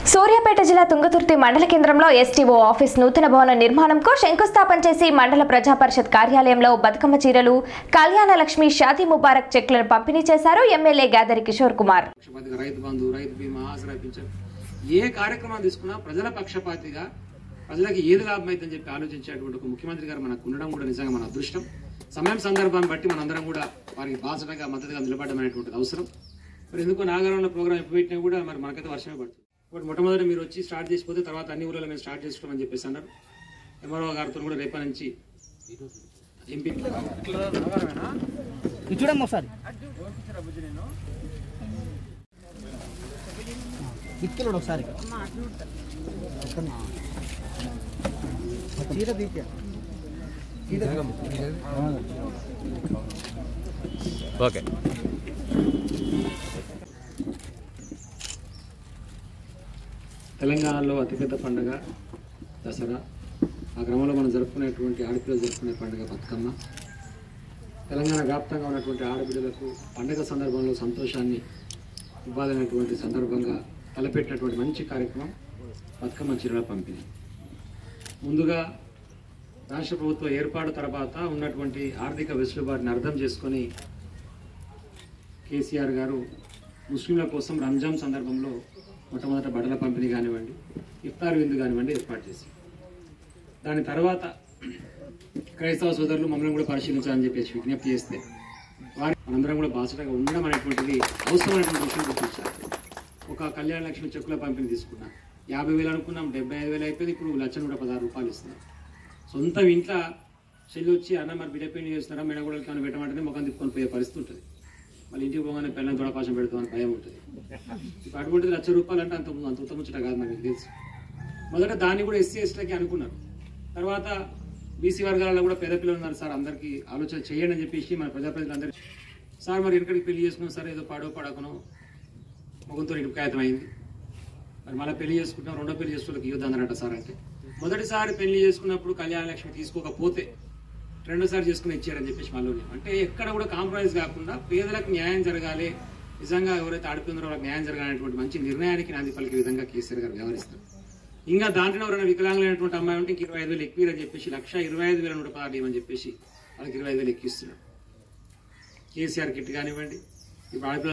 సూర్యాపేట జిల్లా తుంగతుర్తి మండల కేంద్రంలో ఎస్టీఓ ఆఫీస్ నూతన భవన నిర్మాణంకు శంకుస్థాపన చేసి మండల ప్రజా పరిషత్ కార్యాలయంలో బతుకమ్మ చీరలు కళ్యాణ లక్ష్మి షాదీ ముబారక్ చెక్లను పంపిణీ చేశారు ఎమ్మెల్యే గాదరి కిషోర్ కుమార్ పక్షపాతిగా రైతు బంధు రైతు బీమా ఆసరా పింఛన్ ఏ కార్యక్రమం తీసుకున్నా ప్రజల పక్షపాతిగా ప్రజలకు ఏది లాభం అవుతుందని చెప్పి ఆలోచించేటువంటి ఒక ముఖ్యమంత్రి గారు మనకు ఉండడం కూడా నిజంగా మన అదృష్టం సమయం సందర్భాన్ని బట్టి మనందరం కూడా వారికి బాసటగా మద్దతుగా నిలబడడం అనేటువంటిది అవసరం మరి ఎందుకో నాగారంలో ప్రోగ్రామ్ ఎప్పుడు పెట్టినా కూడా మరి మనకైతే వర్షమే పడుతుంది ఇప్పుడు మొట్టమొదటి మీరు వచ్చి స్టార్ట్ చేసిపోతే తర్వాత అన్ని ఊళ్ళలో మేము స్టార్ట్ చేసుకుంటామని చెప్పేసి అన్నారు ఎంఆర్ఓ గారితో కూడా రేపటి నుంచి ఎంపీ ఇది చూడమ్మ ఒకసారి ఇటుకెళ్ళడు ఒకసారి చీర తీసా ఓకే తెలంగాణలో అతిపెద్ద పండుగ దసరా ఆ క్రమంలో మనం జరుపుకునేటువంటి ఆడపిల్లలు జరుపుకునే పండుగ బతుకమ్మ తెలంగాణ వ్యాప్తంగా ఉన్నటువంటి ఆడబిడ్డలకు పండుగ సందర్భంలో సంతోషాన్ని ఇవ్వాలనేటువంటి సందర్భంగా తలపెట్టినటువంటి మంచి కార్యక్రమం బతుకమ్మ చీరల పంపిణీ ముందుగా రాష్ట్ర ప్రభుత్వ ఏర్పాటు తర్వాత ఉన్నటువంటి ఆర్థిక వెసులుబాటుని అర్థం చేసుకొని కేసీఆర్ గారు ముస్లింల కోసం రంజాన్ సందర్భంలో మొట్టమొదట బట్టల పంపిణీ కానివ్వండి ఇఫ్తార్ విందు కానివ్వండి ఏర్పాటు చేసి దాని తర్వాత క్రైస్తవ సోదరులు మమ్మల్ని కూడా పరిశీలించాలని చెప్పేసి విజ్ఞప్తి చేస్తే వారి మనందరం కూడా బాసటగా ఉండడం అనేటువంటిది అవసరమైనటువంటి విషయం గుర్తించారు ఒక కళ్యాణ లక్ష్మి చెక్కుల పంపిణీ తీసుకున్నాం యాభై వేలు అనుకున్నాం డెబ్బై ఐదు వేలు అయిపోయింది ఇప్పుడు లక్ష నూట పదహారు రూపాయలు ఇస్తున్నాం సొంత ఇంట్లో చెల్లి వచ్చి అన్న మరి బిడ్డ పెళ్లి చేస్తున్నారా మెడగోడలకి ఏమైనా పెట్టమంటేనే ముఖం తిప్పుకొని పోయే పరిస్థితి ఉంటుంది మళ్ళీ ఇంటికి పోగానే పిల్లలు దొడపాశం పెడతామని భయం ఉంటుంది ఇప్పుడు అటువంటిది లక్ష రూపాయలు అంటే అంత అంత ఉత్తముచ్చట కాదు నాకు తెలుసు మొదట దాన్ని కూడా ఎస్సీ ఎస్టీలకి అనుకున్నారు తర్వాత బీసీ వర్గాలలో కూడా పేద పిల్లలు ఉన్నారు సార్ అందరికీ ఆలోచన చేయండి అని చెప్పేసి మన ప్రజాప్రతినిధులు అందరూ సార్ మరి ఇక్కడికి పెళ్లి చేసుకున్నాం సార్ ఏదో పాడో పడకనో ముఖంతో నిపుకాయతం అయింది మరి మళ్ళీ పెళ్లి చేసుకుంటాం రెండో పెళ్లి చేసుకోవడానికి ఇవ్వద్దు అన్నారట సార్ అంటే మొదటిసారి పెళ్లి చేసుకున్నప్పుడు కళ్యాణ లక్ష్మి తీసుకోకపోతే రెండోసారి చేసుకుని ఇచ్చారని చెప్పేసి మళ్ళీ అంటే ఎక్కడ కూడా కాంప్రమైజ్ కాకుండా పేదలకు న్యాయం జరగాలి నిజంగా ఎవరైతే ఆడిపోయిందో వాళ్ళకి న్యాయం జరగాలనేటువంటి మంచి నిర్ణయానికి నాంది పలికే విధంగా కేసీఆర్ గారు వ్యవహరిస్తారు ఇంకా దాంట్లో ఎవరైనా వికలాంగులైనటువంటి అమ్మాయి ఉంటే ఇంక ఇరవై ఐదు వేలు ఎక్కువని చెప్పేసి లక్ష ఇరవై ఐదు వేల నూట పదహారు ఇవ్వని చెప్పేసి వాళ్ళకి ఇరవై ఐదు వేలు ఎక్కిస్తున్నాడు కేసీఆర్ కిట్ కానివ్వండి ఇప్పుడు ఆడపిల్ల